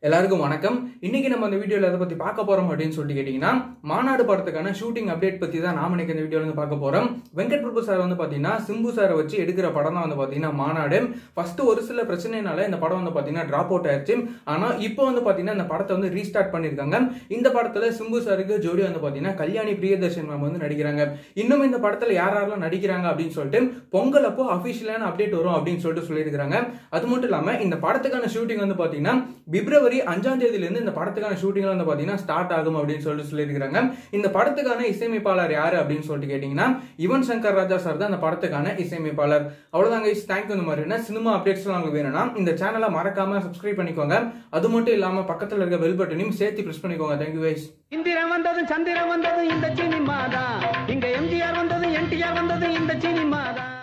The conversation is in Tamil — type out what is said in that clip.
எல்லாருக்கும் வணக்கம் இன்னைக்கு நம்ம இந்த வீடியோல எதை பத்தி பார்க்க போறோம் அப்படின்னு சொல்லிட்டு கேட்டீங்கன்னா மாநாடு படத்துக்கான ஷூட்டிங் அப்டேட் பத்தி தான் நாம இன்னைக்கு இந்த வீடியோல வந்து பார்க்க போறோம் வெங்கட் பிரபு சார் வந்து பாத்தீங்கன்னா சிம்பு சாரை வச்சு எடுக்கிற படம் தான் வந்து பாத்தீங்கன்னா மாநாடு ஃபர்ஸ்ட் ஒரு சில பிரச்சனைனால இந்த படம் வந்து பாத்தீங்கன்னா டிராப் அவுட் ஆயிருச்சு ஆனா இப்போ வந்து பாத்தீங்கன்னா இந்த படத்தை வந்து ரீஸ்டார்ட் பண்ணிருக்காங்க இந்த படத்துல சிம்பு சாருக்கு ஜோடி வந்து பாத்தீங்கன்னா கல்யாணி பிரியதர்ஷன் மேம் வந்து நடிக்கிறாங்க இன்னும் இந்த படத்துல யார் யாரெல்லாம் நடிக்கிறாங்க அப்படின்னு சொல்லிட்டு பொங்கல் அப்போ அபிஷியலான அப்டேட் வரும் அப்படின்னு சொல்லிட்டு சொல்லியிருக்காங்க அது மட்டும் இல்லாம இந்த படத்துக்கான ஷூட்டிங் வந்து பாத்தீங்கன்னா பிப்ரவரி அஞ்சாம் தேதியில இருந்து இந்த படத்துக்கான ஷூட்டிங் வந்து பாத்தீங்கன்னா ஸ்டார்ட் ஆகும் அப்படின்னு சொல்லிட்டு சொல்லியிருக்காங்க இந்த படத்துக்கான இசையமைப்பாளர் யாரு அப்படின்னு சொல்லிட்டு கேட்டீங்கன்னா யுவன் சங்கர் ராஜா சார் தான் இந்த படத்துக்கான இசையமைப்பாளர் அவ்வளவுதாங்க தேங்க்யூ இந்த மாதிரினா சினிமா அப்டேட்ஸ் உங்களுக்கு வேணும்னா இந்த சேனலை மறக்காம சப்ஸ்கிரைப் பண்ணிக்கோங்க அது மட்டும் இல்லாம பக்கத்துல இருக்க பெல் பட்டனையும் சேர்த்து பிரஸ் பண்ணிக்கோங்க தேங்க்யூ வைஸ் இந்திரன் வந்ததும் சந்திரன் வந்ததும் இந்த சினிமா தான் இங்க எம்ஜிஆர் வந்ததும் என்டிஆர் வந்ததும் இந்த சினிமா தான்